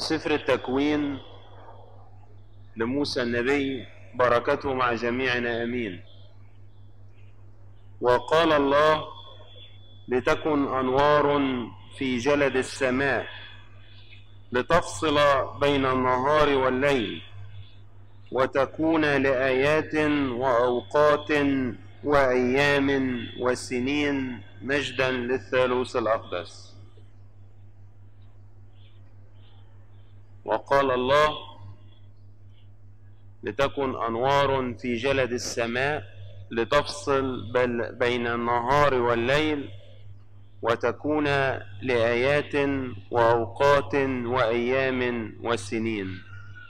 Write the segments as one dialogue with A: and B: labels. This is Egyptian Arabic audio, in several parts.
A: سفر التكوين لموسى النبي بركته مع جميعنا امين وقال الله لتكن انوار في جلد السماء لتفصل بين النهار والليل وتكون لايات واوقات وايام وسنين مجدا للثالوث الاقدس وقال الله لتكن انوار في جلد السماء لتفصل بل بين النهار والليل وتكون لايات واوقات وايام وسنين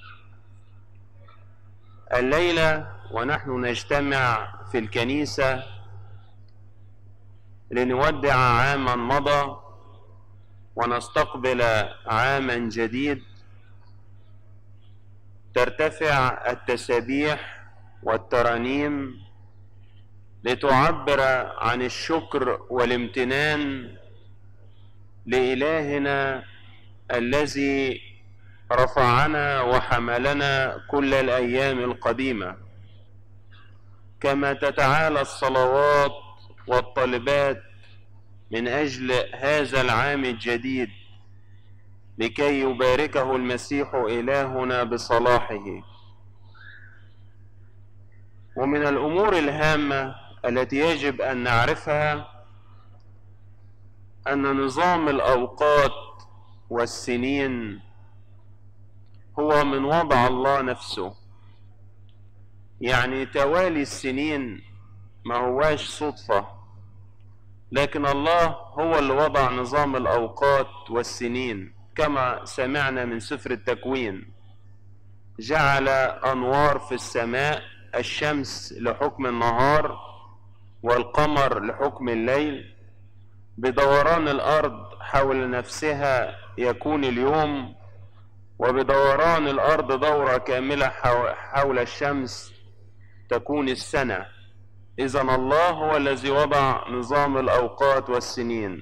A: الليله ونحن نجتمع في الكنيسه لنودع عاما مضى ونستقبل عاما جديد ترتفع التسابيح والترانيم لتعبر عن الشكر والامتنان لإلهنا الذي رفعنا وحملنا كل الأيام القديمة كما تتعالى الصلوات والطلبات من أجل هذا العام الجديد لكي يباركه المسيح إلهنا بصلاحه ومن الأمور الهامة التي يجب أن نعرفها أن نظام الأوقات والسنين هو من وضع الله نفسه يعني توالي السنين ما هواش صدفة لكن الله هو اللي وضع نظام الأوقات والسنين كما سمعنا من سفر التكوين جعل أنوار في السماء الشمس لحكم النهار والقمر لحكم الليل بدوران الارض حول نفسها يكون اليوم وبدوران الارض دوره كامله حول الشمس تكون السنه اذا الله هو الذي وضع نظام الاوقات والسنين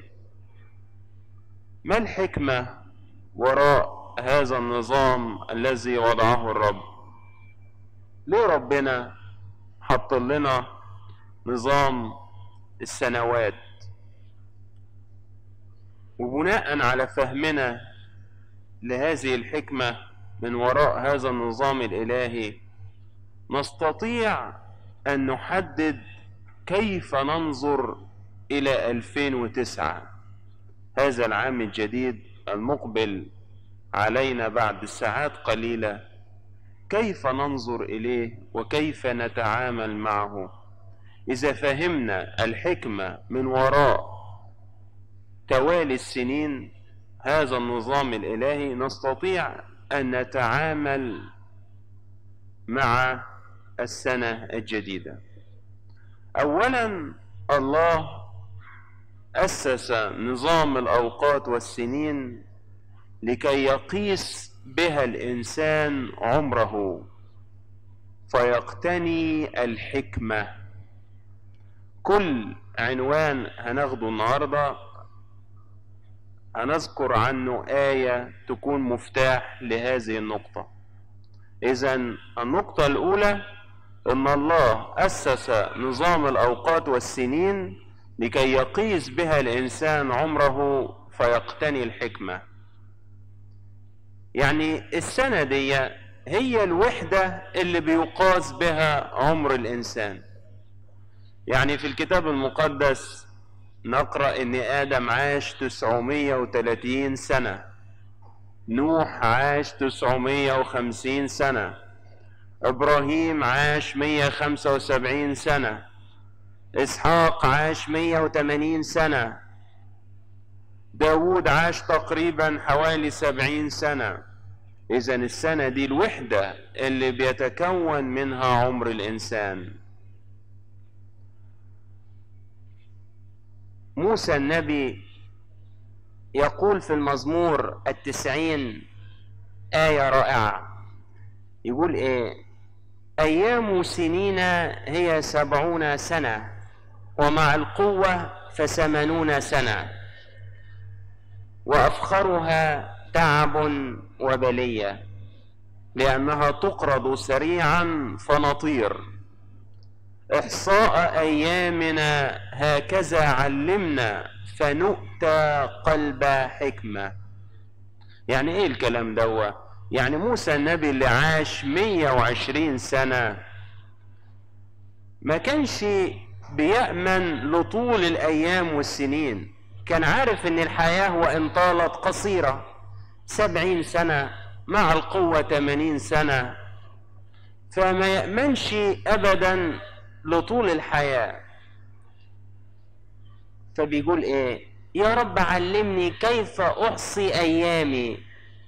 A: ما الحكمه وراء هذا النظام الذي وضعه الرب ليه ربنا حط لنا نظام السنوات وبناء على فهمنا لهذه الحكمة من وراء هذا النظام الإلهي نستطيع أن نحدد كيف ننظر إلى 2009 هذا العام الجديد المقبل علينا بعد ساعات قليلة كيف ننظر إليه وكيف نتعامل معه إذا فهمنا الحكمة من وراء توالي السنين هذا النظام الإلهي نستطيع أن نتعامل مع السنة الجديدة أولا الله أسس نظام الأوقات والسنين لكي يقيس بها الإنسان عمره فيقتني الحكمة كل عنوان هناخده النهارده هنذكر عنه آية تكون مفتاح لهذه النقطة إذا النقطة الأولى أن الله أسس نظام الأوقات والسنين لكي يقيس بها الإنسان عمره فيقتني الحكمة يعني السنة دي هي الوحدة اللي بيقاس بها عمر الإنسان يعني في الكتاب المقدس نقرأ إن آدم عاش 930 سنة نوح عاش 950 سنة إبراهيم عاش 175 سنة إسحاق عاش 180 سنة داود عاش تقريبا حوالي 70 سنة إذا السنة دي الوحدة اللي بيتكون منها عمر الإنسان موسى النبي يقول في المزمور التسعين آية رائعة يقول إيه أيام سنين هي سبعون سنة ومع القوة فثمانون سنة وأفخرها تعب وبلية لأنها تقرض سريعا فنطير إحصاء أيامنا هكذا علمنا فنؤتى قلب حكمة يعني إيه الكلام دوا يعني موسى النبي اللي عاش 120 سنة ما كانش بيأمن لطول الأيام والسنين كان عارف ان الحياة وان طالت قصيرة سبعين سنة مع القوة تمانين سنة فما يأمنش ابدا لطول الحياة فبيقول ايه يا رب علمني كيف احصي ايامي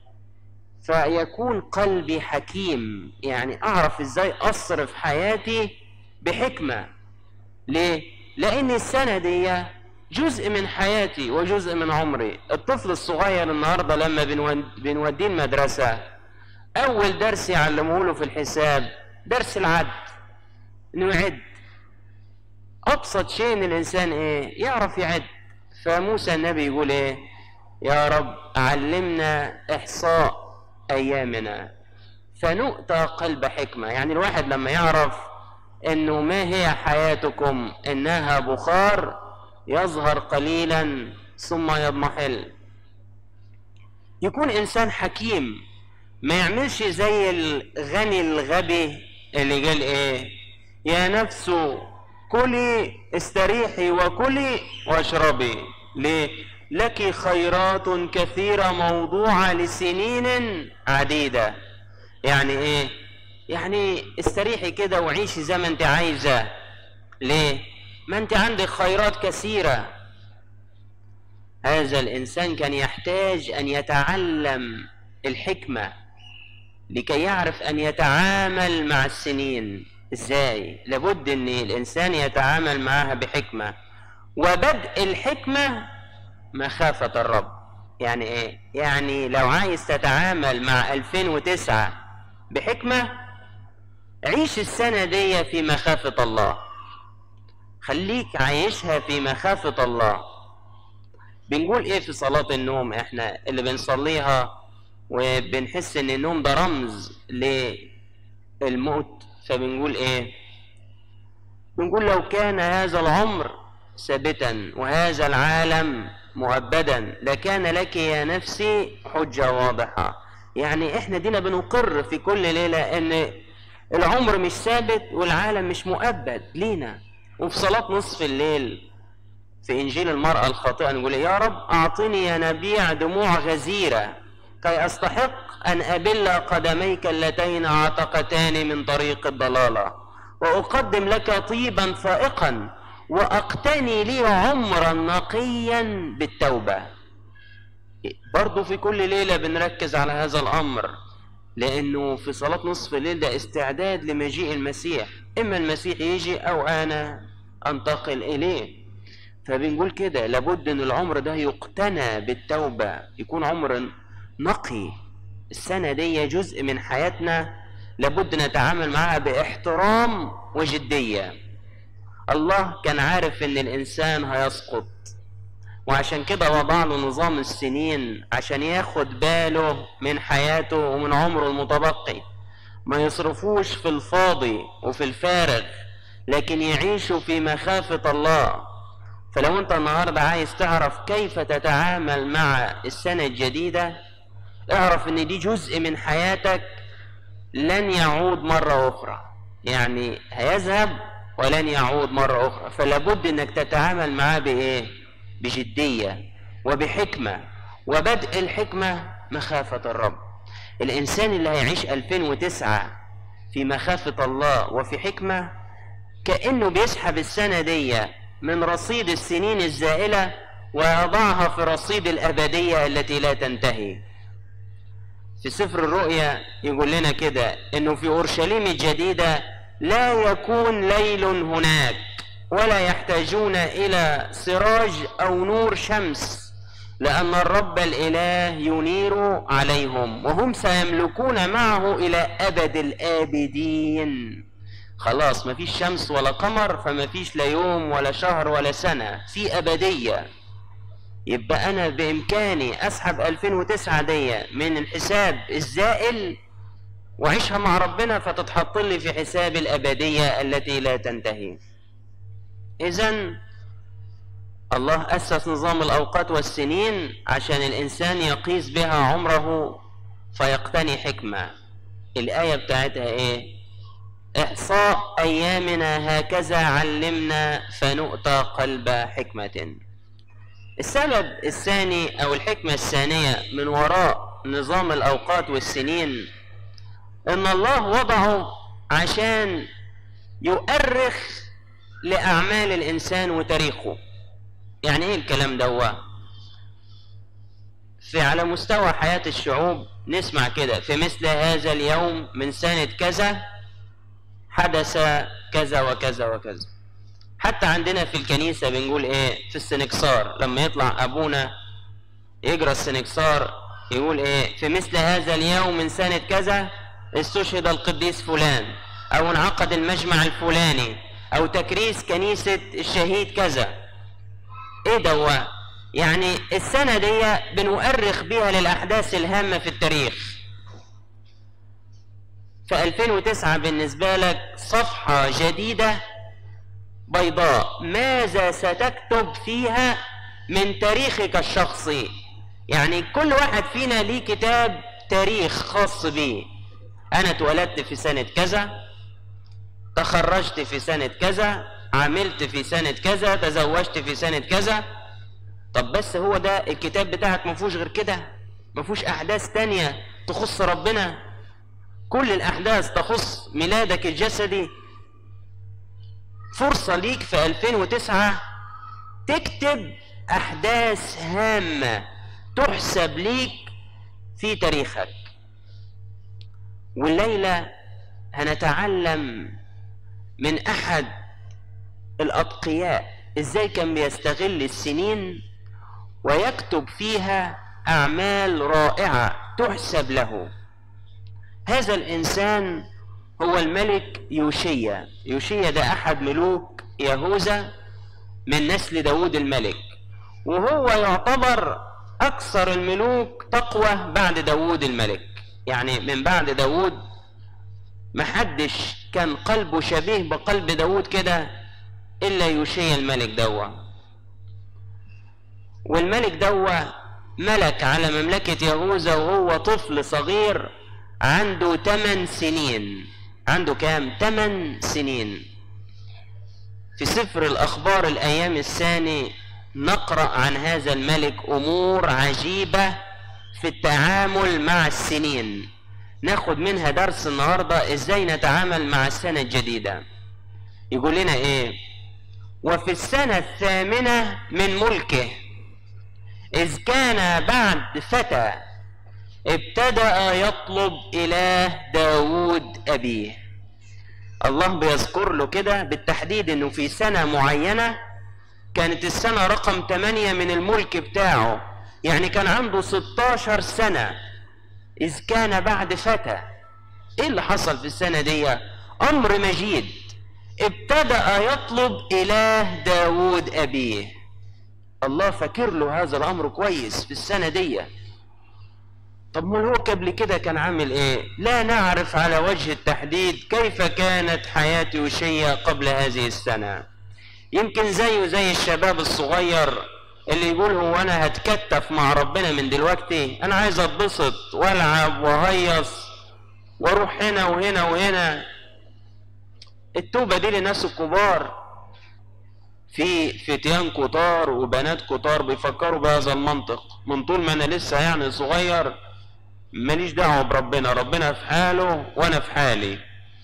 A: فيكون قلبي حكيم يعني اعرف ازاي اصرف حياتي بحكمة ليه لان السنة دي جزء من حياتي وجزء من عمري الطفل الصغير النهارده لما بنوديه المدرسة أول درس يعلموه له في الحساب درس العد إنه يعد أبسط شيء إن الإنسان إيه يعرف يعد فموسى النبي يقول إيه يا رب علمنا إحصاء أيامنا فنؤتى قلب حكمة يعني الواحد لما يعرف إنه ما هي حياتكم إنها بخار يظهر قليلا ثم يضمحل يكون انسان حكيم ما يعملش زي الغني الغبي اللي قال ايه يا نفس كلي استريحي وكلي واشربي ليه لك خيرات كثيرة موضوعة لسنين عديدة يعني ايه يعني استريحي كده وعيشي زي ما انت عايزة ليه ما انت عندك خيرات كثيرة هذا الإنسان كان يحتاج أن يتعلم الحكمة لكي يعرف أن يتعامل مع السنين إزاي لابد أن الإنسان يتعامل معها بحكمة وبدء الحكمة مخافة الرب يعني إيه؟ يعني لو عايز تتعامل مع 2009 بحكمة عيش السنة دي في مخافة الله خليك عايشها في مخافة الله بنقول ايه في صلاة النوم احنا اللي بنصليها وبنحس ان النوم ده رمز للموت فبنقول ايه بنقول لو كان هذا العمر ثابتا وهذا العالم مؤبدا لكان لك يا نفسي حجة واضحة يعني احنا دينا بنقر في كل ليلة ان العمر مش ثابت والعالم مش مؤبد لينا وفي صلاة نصف الليل في إنجيل المرأة الخاطئة نقول يا رب أعطني يا نبيع دموع غزيرة كي أستحق أن أبل قدميك اللتين عتقتان من طريق الضلالة وأقدم لك طيبا فائقا وأقتني لي عمرا نقيا بالتوبة برضو في كل ليلة بنركز على هذا الأمر لأنه في صلاة نصف الليل ده استعداد لمجيء المسيح إما المسيح يجي أو أنا أنتقل إليه فبنقول كده لابد أن العمر ده يقتنى بالتوبة يكون عمر نقي السنة دي جزء من حياتنا لابد نتعامل معها باحترام وجدية الله كان عارف ان الانسان هيسقط وعشان كده وضع له نظام السنين عشان ياخد باله من حياته ومن عمره المتبقي ما يصرفوش في الفاضي وفي الفارغ لكن يعيشوا في مخافة الله فلو انت النهاردة عايز تعرف كيف تتعامل مع السنة الجديدة اعرف ان دي جزء من حياتك لن يعود مرة اخرى يعني هيذهب ولن يعود مرة اخرى فلابد انك تتعامل معاه بايه بجدية وبحكمة وبدء الحكمة مخافة الرب الانسان اللي هيعيش 2009 في مخافة الله وفي حكمة كأنه بيسحب السنة دي من رصيد السنين الزائلة ويضعها في رصيد الأبدية التي لا تنتهي في سفر الرؤيا يقول لنا كده انه في اورشليم الجديده لا يكون ليل هناك ولا يحتاجون الى سراج او نور شمس لان الرب الاله ينير عليهم وهم سيملكون معه الى ابد الابدين خلاص مفيش شمس ولا قمر فمفيش لا يوم ولا شهر ولا سنه في ابديه يبقى انا بامكاني اسحب 2009 دي من الحساب الزائل واعيشها مع ربنا فتتحط لي في حساب الابديه التي لا تنتهي اذا الله اسس نظام الاوقات والسنين عشان الانسان يقيس بها عمره فيقتني حكمه الايه بتاعتها ايه احصاء ايامنا هكذا علمنا فنؤتى قلب حكمه السبب الثاني او الحكمه الثانيه من وراء نظام الاوقات والسنين ان الله وضعه عشان يؤرخ لاعمال الانسان وتاريخه يعني ايه الكلام ده في على مستوى حياه الشعوب نسمع كده في مثل هذا اليوم من سنه كذا حدث كذا وكذا وكذا حتى عندنا في الكنيسه بنقول ايه في السنكسار لما يطلع ابونا يقرا السنكسار يقول ايه في مثل هذا اليوم من سنه كذا استشهد القديس فلان او انعقد المجمع الفلاني او تكريس كنيسه الشهيد كذا ايه دوا يعني السنه دي بنؤرخ بيها للاحداث الهامه في التاريخ في 2009 بالنسبه لك صفحه جديده بيضاء ماذا ستكتب فيها من تاريخك الشخصي يعني كل واحد فينا ليه كتاب تاريخ خاص بيه انا اتولدت في سنة كذا تخرجت في سنة كذا عملت في سنة كذا تزوجت في سنة كذا طب بس هو ده الكتاب بتاعك ما فيهوش غير كده ما فيهوش احداث تانية تخص ربنا كل الاحداث تخص ميلادك الجسدي فرصة ليك في 2009 تكتب أحداث هامة تحسب ليك في تاريخك والليلة هنتعلم من أحد الأتقياء إزاي كان بيستغل السنين ويكتب فيها أعمال رائعة تحسب له هذا الإنسان هو الملك يوشيا يوشيا ده أحد ملوك يهوذا من نسل داود الملك وهو يعتبر أكثر الملوك تقوى بعد داود الملك يعني من بعد داود محدش كان قلبه شبيه بقلب داود كده إلا يوشيا الملك دوا والملك دوا ملك على مملكة يهوذا وهو طفل صغير عنده 8 سنين عنده كام 8 سنين في سفر الأخبار الأيام الثاني نقرأ عن هذا الملك أمور عجيبة في التعامل مع السنين ناخد منها درس النهاردة ازاي نتعامل مع السنة الجديدة يقول لنا ايه وفي السنة الثامنة من ملكه إذ كان بعد فتى ابتدأ يطلب إله داود أبيه الله بيذكر له كده بالتحديد انه في سنة معينة كانت السنة رقم 8 من الملك بتاعه يعني كان عنده 16 سنة إذ كان بعد فتى إيه اللي حصل في السنة دي أمر مجيد ابتدأ يطلب إله داود أبيه الله فاكر له هذا الأمر كويس في السنة دي طب ما هو قبل كده كان عامل ايه لا نعرف على وجه التحديد كيف كانت حياة يوشيا قبل هذه السنة يمكن زيه زي الشباب الصغير اللي يقول هو انا هتكتف مع ربنا من دلوقتي انا عايز اتبسط والعب وهيص واروح هنا وهنا وهنا التوبة دي لناس الكبار في فتيان كتار وبنات كتار بيفكروا بهذا المنطق من طول ما انا لسه يعني صغير ماليش دعوه بربنا ربنا في حاله وانا في حالي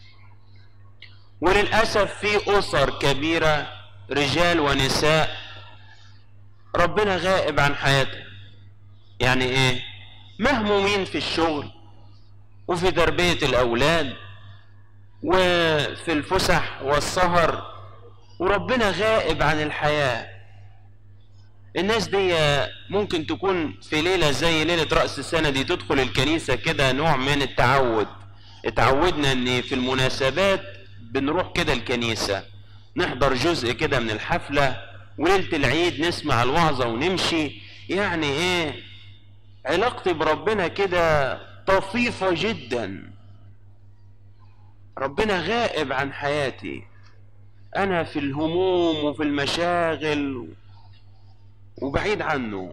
A: وللاسف في اسر كبيره رجال ونساء ربنا غائب عن حياتهم يعني ايه مهمومين في الشغل وفي تربيه الاولاد وفي الفسح والسهر وربنا غائب عن الحياه الناس دي ممكن تكون في ليلة زي ليلة رأس السنة دي تدخل الكنيسة كده نوع من التعود اتعودنا ان في المناسبات بنروح كده الكنيسة نحضر جزء كده من الحفلة وليلة العيد نسمع الوعظة ونمشي
B: يعني ايه علاقتي بربنا كده طفيفة جدا ربنا غائب عن حياتي انا في الهموم وفي المشاغل وبعيد عنه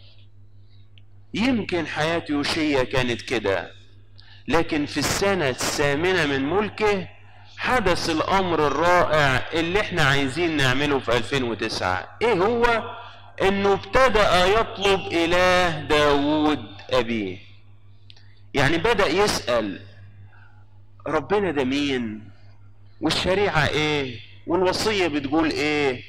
B: يمكن حياة يوشيا كانت كده لكن في السنة الثامنة من ملكه حدث الامر الرائع اللي احنا عايزين نعمله في 2009 ايه هو انه ابتدأ يطلب اله داود ابيه يعني بدأ يسأل ربنا ده مين والشريعة ايه والوصية بتقول ايه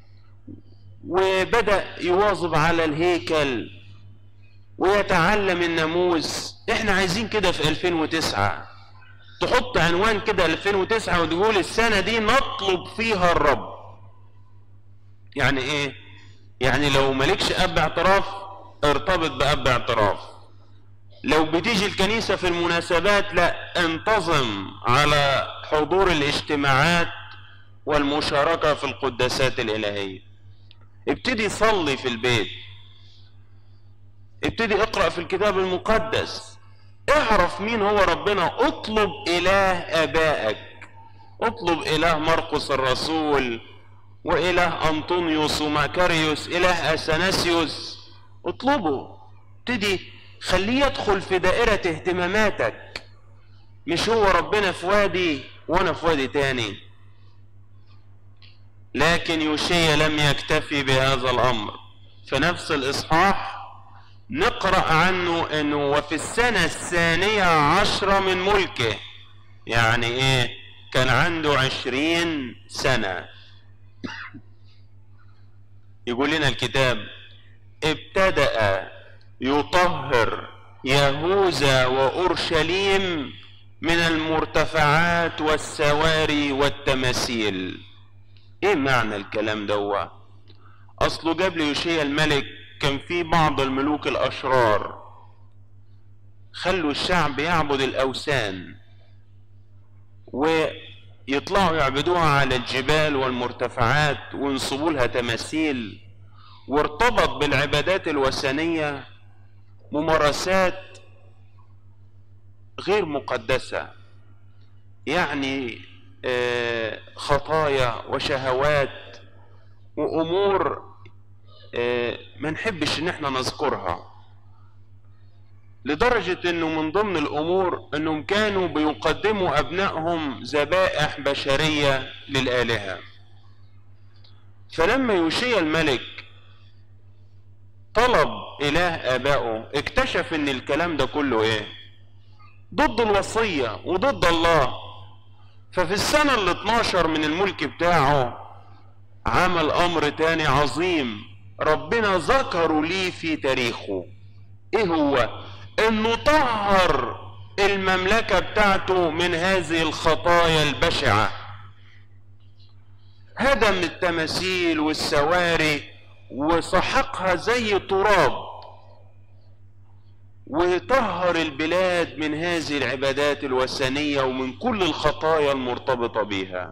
B: وبدأ يواظب على الهيكل ويتعلم الناموس احنا عايزين كده في 2009 تحط عنوان كده 2009 وتقول السنة دي نطلب فيها الرب يعني ايه يعني لو مالكش اب اعتراف ارتبط باب اعتراف لو بتيجي الكنيسة في المناسبات لا انتظم على حضور الاجتماعات والمشاركة في القداسات الإلهية ابتدي صلي في البيت ابتدي اقرأ في الكتاب المقدس اعرف مين هو ربنا اطلب اله ابائك اطلب اله مرقس الرسول واله انطونيوس وماكاريوس اله اثناسيوس اطلبه ابتدي خليه يدخل في دائرة اهتماماتك مش هو ربنا في وادي وانا في وادي تاني لكن يوشيا لم يكتفي بهذا الامر في نفس الاصحاح نقرأ عنه انه وفي السنة الثانية عشرة من ملكه يعني ايه كان عنده عشرين سنة يقول لنا الكتاب ابتدأ يطهر يهوذا وأورشليم من المرتفعات والسواري والتماثيل ايه معنى الكلام دوا اصله جاب لي يوشيا الملك كان في بعض الملوك الاشرار خلوا الشعب يعبد الاوثان ويطلعوا يعبدوها على الجبال والمرتفعات وينصبوا لها تماثيل وارتبط بالعبادات الوثنيه ممارسات غير مقدسه يعني خطايا وشهوات وامور ما نحبش ان احنا نذكرها لدرجة انه من ضمن الامور انهم كانوا بيقدموا ابنائهم ذبائح بشرية للآلهة فلما يوشيا الملك طلب اله ابائه اكتشف ان الكلام ده كله ايه ضد الوصية وضد الله ففي السنة ال 12 من الملك بتاعه عمل امر تاني عظيم ربنا ذكره ليه في تاريخه ايه هو انه طهر المملكة بتاعته من هذه الخطايا البشعة هدم التماثيل والسواري وسحقها زي تراب وطهر البلاد من هذه العبادات الوثنية ومن كل الخطايا المرتبطة بها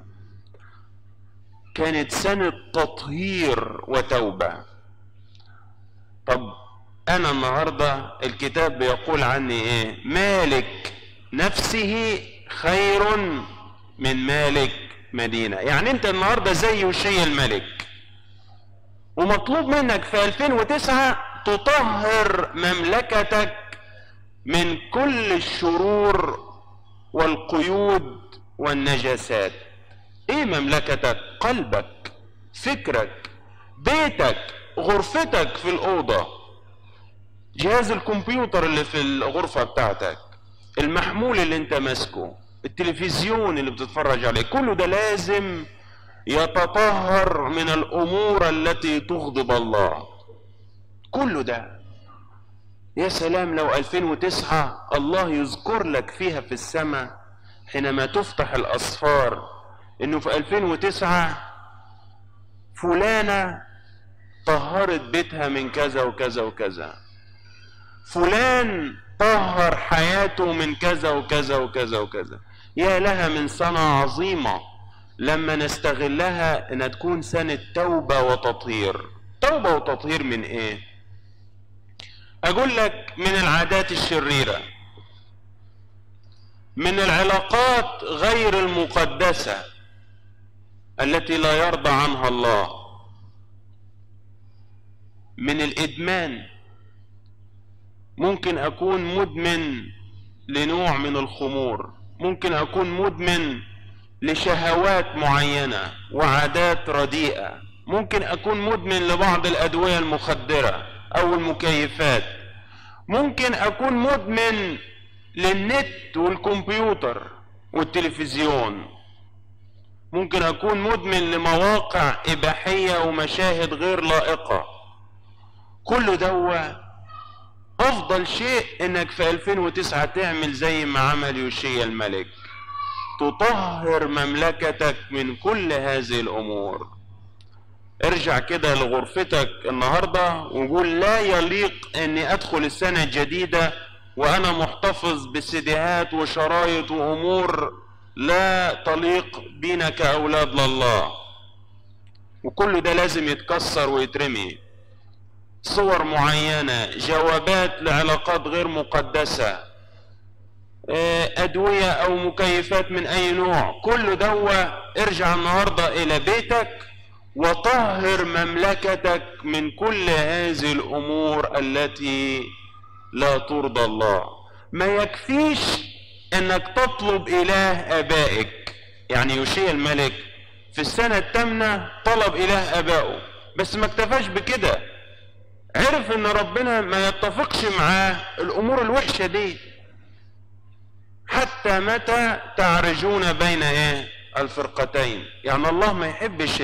B: كانت سنة تطهير وتوبة طب انا النهاردة الكتاب بيقول عني ايه مالك نفسه خير من مالك مدينة يعني انت النهاردة زي وشي الملك ومطلوب منك في 2009 تطهر مملكتك من كل الشرور والقيود والنجاسات ايه مملكتك قلبك فكرك بيتك غرفتك في الاوضه جهاز الكمبيوتر اللي في الغرفه بتاعتك المحمول اللي انت ماسكه التلفزيون اللي بتتفرج عليه كله ده لازم يتطهر من الامور التي تغضب الله كله ده يا سلام لو 2009 الله يذكر لك فيها في السماء حينما تفتح الاسفار انه في 2009 فلانة طهرت بيتها من كذا وكذا وكذا فلان طهر حياته من كذا وكذا وكذا وكذا يا لها من سنة عظيمة لما نستغلها انها تكون سنة توبة وتطهير توبة وتطهير من ايه اقول لك من العادات الشريره من العلاقات غير المقدسه التي لا يرضى عنها الله من الادمان ممكن اكون مدمن لنوع من الخمور ممكن اكون مدمن لشهوات معينه وعادات رديئه ممكن اكون مدمن لبعض الادويه المخدره او المكيفات ممكن اكون مدمن للنت والكمبيوتر والتلفزيون ممكن اكون مدمن لمواقع اباحيه ومشاهد غير لائقه كل دوا افضل شيء انك في 2009 تعمل زي ما عمل يوشيا الملك تطهر مملكتك من كل هذه الامور ارجع كده لغرفتك النهارده وقول لا يليق اني ادخل السنه الجديده وانا محتفظ بسيديهات وشرايط وامور لا تليق بينا كاولاد لله وكل ده لازم يتكسر ويترمي صور معينه جوابات لعلاقات غير مقدسه ادويه او مكيفات من اي نوع كل دوا ارجع النهارده الى بيتك وطهر مملكتك من كل هذه الامور التي لا ترضى الله ما يكفيش انك تطلب اله ابائك يعني يوشيا الملك في السنة الثامنة طلب اله ابائه بس ما اكتفاش بكده عرف ان ربنا ما يتفقش معاه الامور الوحشة دي حتى متى تعرجون بين ايه الفرقتين يعني الله ما يحبش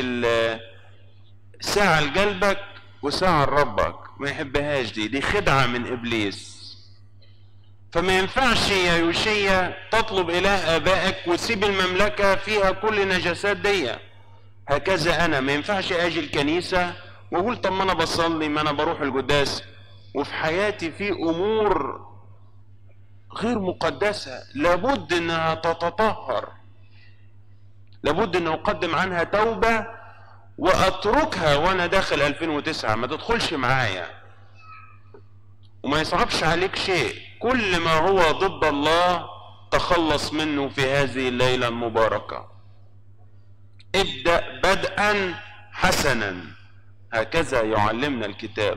B: ساعة لقلبك وساعة لربك ما يحبهاش دي دي خدعة من ابليس فما ينفعش يا يوشيا تطلب اله ابائك وتسيب المملكة فيها كل نجاسات دي هكذا انا ما ينفعش اجي الكنيسة واقول طب ما انا بصلي ما انا بروح القداس وفي حياتي في امور غير مقدسة لابد انها تتطهر لابد ان اقدم عنها توبة واتركها وانا داخل 2009 ما تدخلش معايا وما يصعبش عليك شيء كل ما هو ضد الله تخلص منه في هذه الليلة المباركة ابدأ بدءا حسنا هكذا يعلمنا الكتاب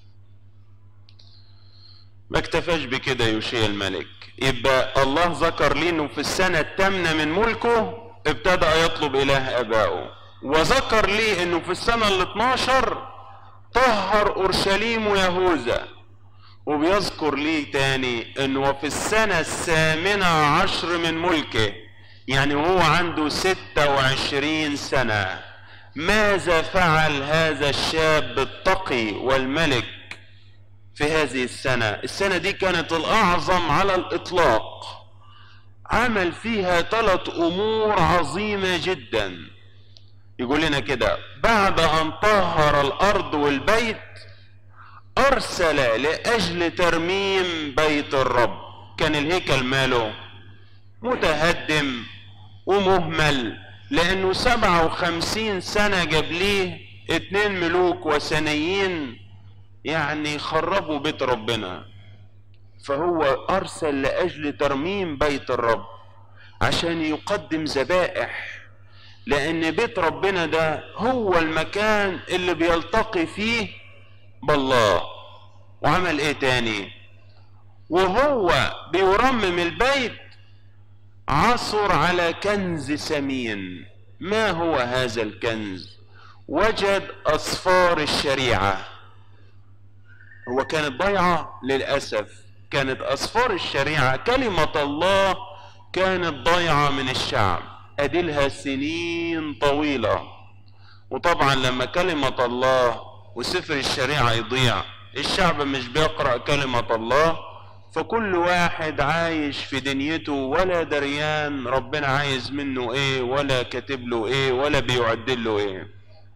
B: ما اكتفاش بكده يوشيا الملك يبقى الله ذكر لي انه في السنة الثامنة من ملكه ابتدأ يطلب اله ابائه وذكر لي انه في السنة ال 12 طهر اورشليم ويهوذا وبيذكر لي تاني انه في السنة الثامنة عشر من ملكه يعني وهو عنده ستة وعشرين سنة ماذا فعل هذا الشاب التقي والملك في هذه السنة السنة دي كانت الأعظم على الإطلاق عمل فيها ثلاث أمور عظيمة جدا يقول لنا كده بعد أن طهر الأرض والبيت أرسل لأجل ترميم بيت الرب كان الهيكل ماله متهدم ومهمل لأنه سبعة وخمسين سنة قبليه اتنين ملوك وثنيين يعني خربوا بيت ربنا فهو ارسل لاجل ترميم بيت الرب عشان يقدم ذبائح لان بيت ربنا ده هو المكان اللي بيلتقي فيه بالله وعمل ايه تاني وهو بيرمم البيت عثر على كنز ثمين ما هو هذا الكنز وجد اصفار الشريعه هو كانت ضيعة للأسف كانت أسفار الشريعة كلمة الله كانت ضيعة من الشعب أدلها سنين طويلة وطبعا لما كلمة الله وسفر الشريعة يضيع الشعب مش بيقرأ كلمة الله فكل واحد عايش في دنيته ولا دريان ربنا عايز منه ايه ولا كاتب له ايه ولا بيعدل له ايه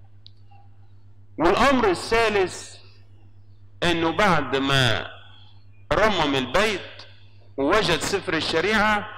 B: والامر الثالث انه بعد ما رمم البيت ووجد سفر الشريعة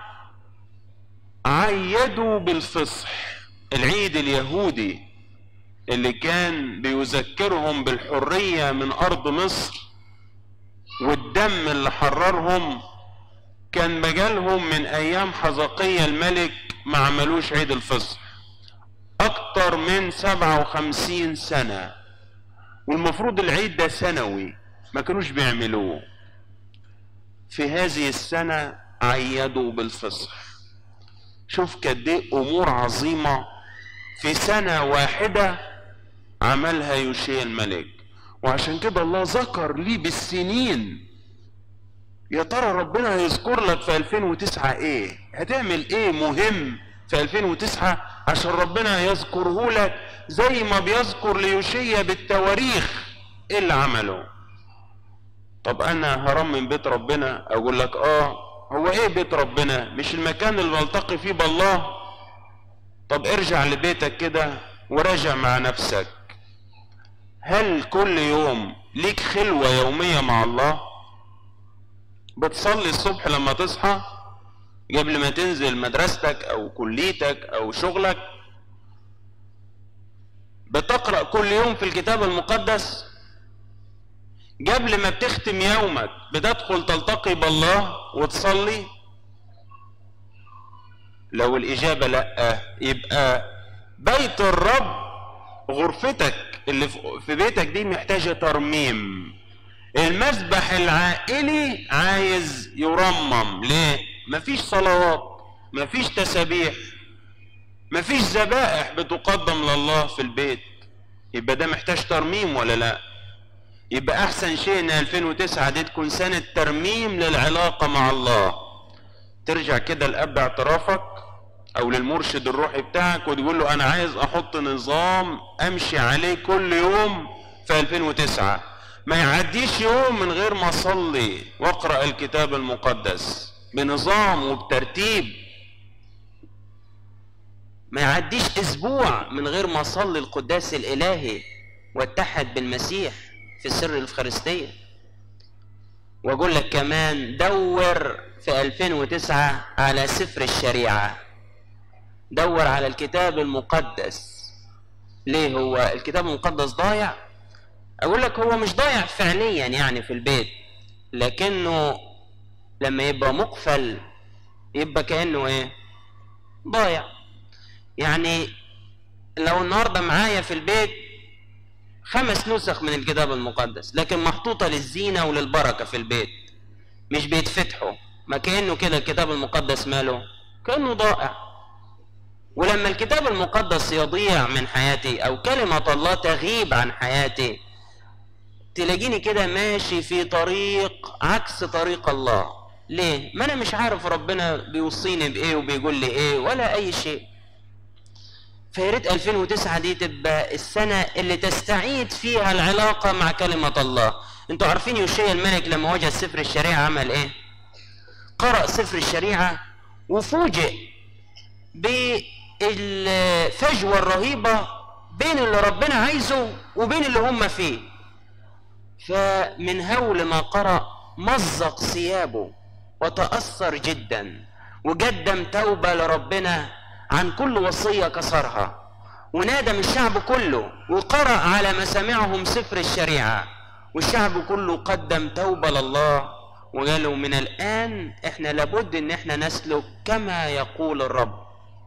B: عيدوا بالفصح العيد اليهودي اللي كان بيذكرهم بالحرية من أرض مصر والدم اللي حررهم كان مجالهم من ايام حزقية الملك ما عملوش عيد الفصح اكتر من سبعة وخمسين سنة والمفروض العيد ده سنوي ما كانوش بيعملوه في هذه السنة عيدوا بالفصح شوف قد ايه امور عظيمة في سنة واحدة عملها يوشيا الملك وعشان كده الله ذكر لي بالسنين يا ترى ربنا هيذكر لك في 2009 ايه هتعمل ايه مهم في 2009 عشان ربنا يذكره لك زي ما بيذكر ليوشيا بالتواريخ ايه اللي عمله طب انا هرمم بيت ربنا اقول لك اه هو ايه بيت ربنا مش المكان اللي بلتقي فيه بالله طب ارجع لبيتك كده وراجع مع نفسك هل كل يوم ليك خلوة يومية مع الله بتصلي الصبح لما تصحى قبل ما تنزل مدرستك او كليتك او شغلك بتقرأ كل يوم في الكتاب المقدس قبل ما بتختم يومك بتدخل تلتقي بالله وتصلي لو الإجابة لأ يبقى بيت الرب غرفتك اللي في بيتك دي محتاجة ترميم المسبح العائلي عايز يرمم ليه مفيش صلوات مفيش تسابيح مفيش ذبائح بتقدم لله في البيت يبقى ده محتاج ترميم ولا لا يبقى احسن شيء ان 2009 دي تكون سنة ترميم للعلاقة مع الله ترجع كده لأب اعترافك او للمرشد الروحي بتاعك وتقول له انا عايز احط نظام امشي عليه كل يوم في 2009 ما يعديش يوم من غير ما اصلي واقرا الكتاب المقدس بنظام وبترتيب
A: ما يعديش اسبوع من غير ما اصلي القداس الالهي واتحد بالمسيح في سر الافخارستيه واقول لك كمان دور في 2009 على سفر الشريعه دور على الكتاب المقدس ليه هو الكتاب المقدس ضايع اقول لك هو مش ضايع فعليا يعني في البيت لكنه لما يبقى مقفل يبقى كانه ايه ضايع يعني لو النهارده معايا في البيت خمس نسخ من الكتاب المقدس لكن محطوطه للزينه وللبركه في البيت مش بيتفتحوا ما كانه كده الكتاب المقدس ماله كانه ضائع ولما الكتاب المقدس يضيع من حياتي او كلمه الله تغيب عن حياتي تلاقيني كده ماشي في طريق عكس طريق الله ليه ما انا مش عارف ربنا بيوصيني بايه وبيقول لي ايه ولا اي شيء فيا ريت 2009 دي تبقى السنه اللي تستعيد فيها العلاقه مع كلمه الله انتوا عارفين يوشيا الملك لما وجد سفر الشريعه عمل ايه قرأ سفر الشريعه وفوجئ بالفجوه الرهيبه بين اللي ربنا عايزه وبين اللي هم فيه فمن هول ما قرأ مزق ثيابه وتأثر جدا وقدم توبة لربنا عن كل وصية كسرها ونادم الشعب كله وقرأ على مسامعهم سفر الشريعة والشعب كله قدم توبة لله وقالوا من الآن احنا لابد ان احنا نسلك كما يقول الرب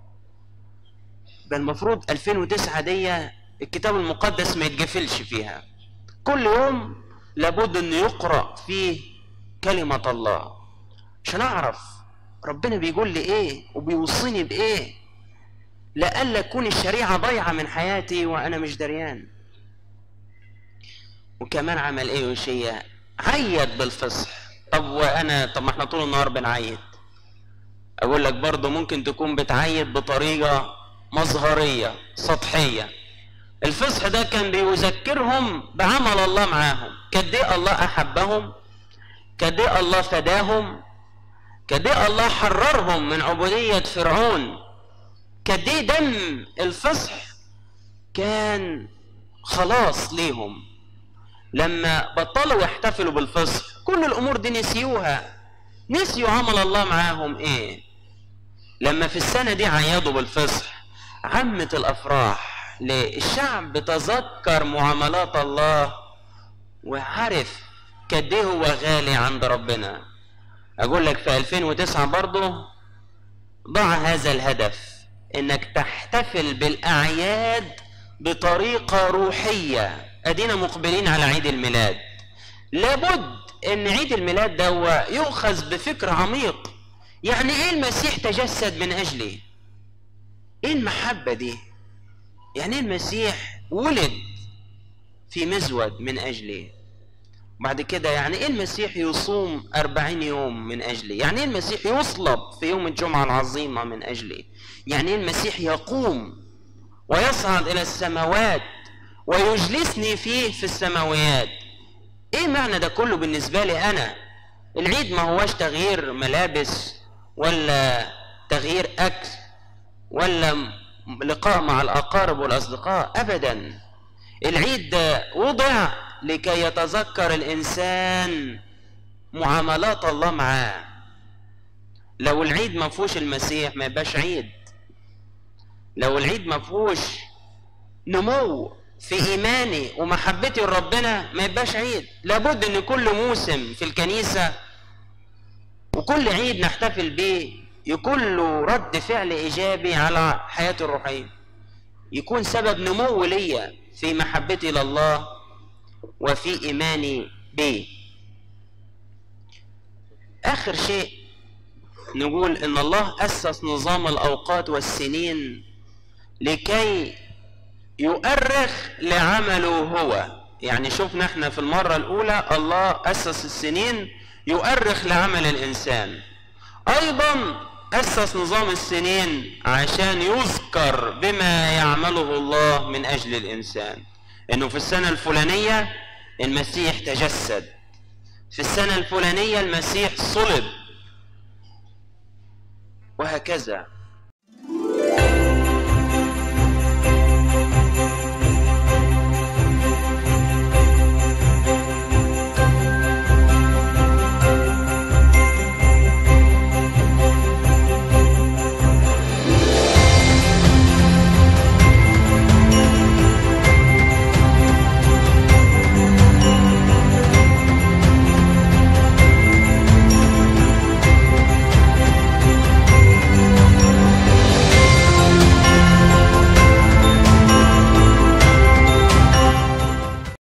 A: ده المفروض 2009 دي الكتاب المقدس ما يتقفلش فيها كل يوم لابد ان يقرا فيه كلمه الله عشان اعرف ربنا بيقول لي ايه وبيوصيني بايه لئلا تكون الشريعه ضايعه من حياتي وانا مش دريان وكمان عمل ايه يوشيا عيد بالفصح طب وانا طب ما احنا طول النهار بنعيد اقول لك برضه ممكن تكون بتعيد بطريقه مظهريه سطحيه الفصح ده كان بيذكرهم بعمل الله معاهم قد ايه الله احبهم قد ايه الله فداهم قد ايه الله حررهم من عبودية فرعون قد ايه دم الفصح كان خلاص ليهم لما بطلوا يحتفلوا بالفصح كل الامور دي نسيوها نسيوا عمل الله معاهم ايه لما في السنة دي عيدوا بالفصح عمت الافراح ليه؟ الشعب تذكر معاملات الله وعرف قد ايه هو غالي عند ربنا اقول لك في 2009 برضه ضع هذا الهدف انك تحتفل بالاعياد بطريقة روحية ادينا مقبلين على عيد الميلاد لابد ان عيد الميلاد ده يؤخذ بفكر عميق يعني ايه المسيح تجسد من اجلي ايه المحبة دي يعني ايه المسيح ولد في مزود من اجلي بعد كده يعني ايه المسيح يصوم أربعين يوم من أجلي يعني ايه المسيح يصلب في يوم الجمعة العظيمة من أجلي يعني ايه المسيح يقوم ويصعد إلى السماوات ويجلسني فيه في السماويات ايه معنى ده كله بالنسبة لي أنا العيد ما هوش تغيير ملابس ولا تغيير أكل ولا لقاء مع الأقارب والأصدقاء أبدا العيد ده وضع لكي يتذكر الانسان معاملات الله معاه لو العيد ما فيهوش المسيح ما يبقاش عيد لو العيد ما فيهوش نمو في ايماني ومحبتي لربنا ما يبقاش عيد لابد ان كل موسم في الكنيسه وكل عيد نحتفل به يكون له رد فعل ايجابي على حياتي الروحيه يكون سبب نمو ليا في محبتي لله وفي إيماني به آخر شيء نقول إن الله أسس نظام الأوقات والسنين لكي يؤرخ لعمله هو يعني شفنا احنا في المرة الأولى الله أسس السنين يؤرخ لعمل الإنسان أيضا أسس نظام السنين عشان يذكر بما يعمله الله من أجل الإنسان إنه في السنة الفلانية المسيح تجسد في السنة الفلانية المسيح صلب وهكذا